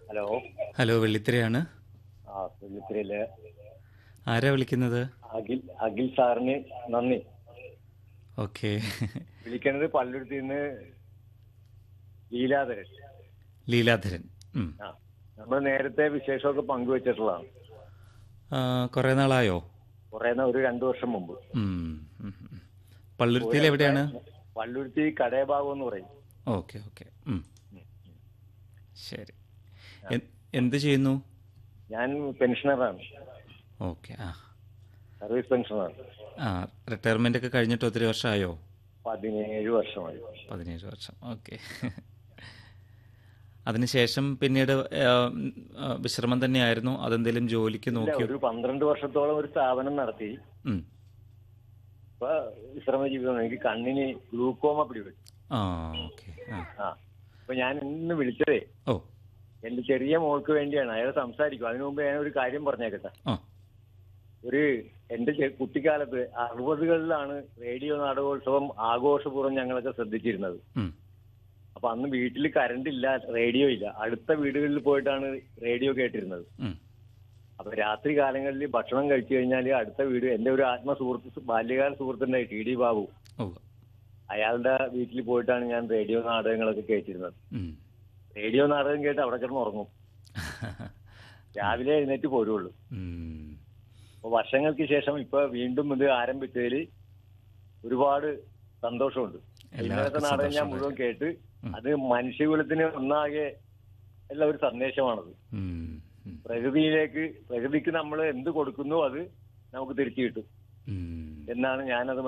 Hello hello വെള്ളിത്തിരയാണ് ആ വെള്ളിത്തിരയിലെ ആരാ വിളിക്കുന്നത് അഖിൽ അഖിൽ സാറിന് നന്ദി ഓക്കെ വിളിക്കുന്നത് പള്ളുരുത്തിൽ നിന്ന് ലീലാധരൻ ലീലാധരൻ ഉം. ആ നമ്മൾ നേരത്തെ വിശേഷമൊക്കെ പങ്കുവച്ചിട്ടുള്ളതാണ് ആ, കുറേ നാളായോ കുറെ നാ- ഒരു രണ്ടു വർഷം മുമ്പ് ഉം, ഉം, ഉം. പള്ളുരുത്തിയിൽ എവിടെയാണ് പള്ളുരുത്തി കടയഭാഗം എന്ന് പറയും ഓക്കെ ഓക്കെ ഉം. ശരി എൻ- എന്ത് ചെയ്യുന്നു ഞാൻ പെൻഷനറാണ് ഓക്കെ ആ സർവീസ് പെൻഷനറാണ് ആ റിട്ടയർമെൻ്റ് ഒക്കെ കഴിഞ്ഞിട്ട് ഒത്തിരി വർഷമായോ പതിനേഴ് വർഷമായി പതിനേഴ് വർഷം ഓക്കെ അതിനുശേഷം പിന്നീട് ആ, ഉം, ആ, വിശ്രമം തന്നെയായിരുന്നു അതെന്തെങ്കിലും ജോലിക്ക് ഇല്ല, നോക്കിയോ ഒരു പന്ത്രണ്ട് വർഷത്തോളം ഒരു സ്ഥാപനം നടത്തി ഉം. ഇപ്പൊ വിശ്രമ ജീവിതം എനിക്ക് കണ്ണിന് ഗ്ലൂക്കോമ പിടിപെട്ടു ആ ഓക്കെ ആ ആ അപ്പൊ ഞാൻ ഇന്ന് വിളിച്ചതേ ഓ എന്റെ ചെറിയ മോൾക്ക് വേണ്ടിയാണ് അയാൾ സംസാരിക്കും അതിനു മുമ്പ് ഞാൻ ഒരു കാര്യം പറഞ്ഞേക്കട്ടെ ആ ഒരു എന്റെ ചെ- കുട്ടിക്കാലത്ത് അറുപതുകളിലാണ് റേഡിയോ നാടകോത്സവം ആഘോഷപൂർവ്വം ഞങ്ങളൊക്കെ ശ്രദ്ധിച്ചിരുന്നത് ഉം. അപ്പൊ അന്ന് വീട്ടിൽ കറണ്ട് ഇല്ല റേഡിയോ ഇല്ല അടുത്ത വീടുകളിൽ പോയിട്ടാണ് റേഡിയോ കേട്ടിരുന്നത് ഉം. അപ്പൊ രാത്രി കാലങ്ങളിൽ ഭക്ഷണം കഴിച്ചു കഴിഞ്ഞാൽ അടുത്ത വീട് എന്റെ ഒരു ആത്മ സുഹൃത്ത് ബാല്യകാല സുഹൃത്തുണ്ടായി ടി ഡി ബാബു ഓ അയാളുടെ വീട്ടിൽ പോയിട്ടാണ് ഞാൻ റേഡിയോ നാടകങ്ങളൊക്കെ കേട്ടിരുന്നത് ഉം. റേഡിയോ നാടകം കേട്ട് അവിടെ കിടന്ന് ഉറങ്ങും രാവിലെ എഴുന്നേറ്റ് പോരുള്ളൂ ഉം. അപ്പൊ വർഷങ്ങൾക്ക് ശേഷം ഇപ്പൊ വീണ്ടും ഇത് ആരംഭിച്ചതിൽ ഒരുപാട് സന്തോഷമുണ്ട് ഇന്നലത്തെ എല്ലാവർക്കും നാടകം ഞാൻ സന്തോഷം മുഴുവൻ കേട്ട് ഉം. അത് മനുഷ്യകുലത്തിന് ഒന്നാകെ ഉള്ള ഒരു സന്ദേശമാണത് ഉം. ഉം. പ്രകൃതിയിലേക്ക് പ്രകൃതിക്ക് നമ്മൾ എന്ത് കൊടുക്കുന്നു അത് നമുക്ക് തിരിച്ചു കിട്ടും ഉം. എന്നാണ് ഞാനത്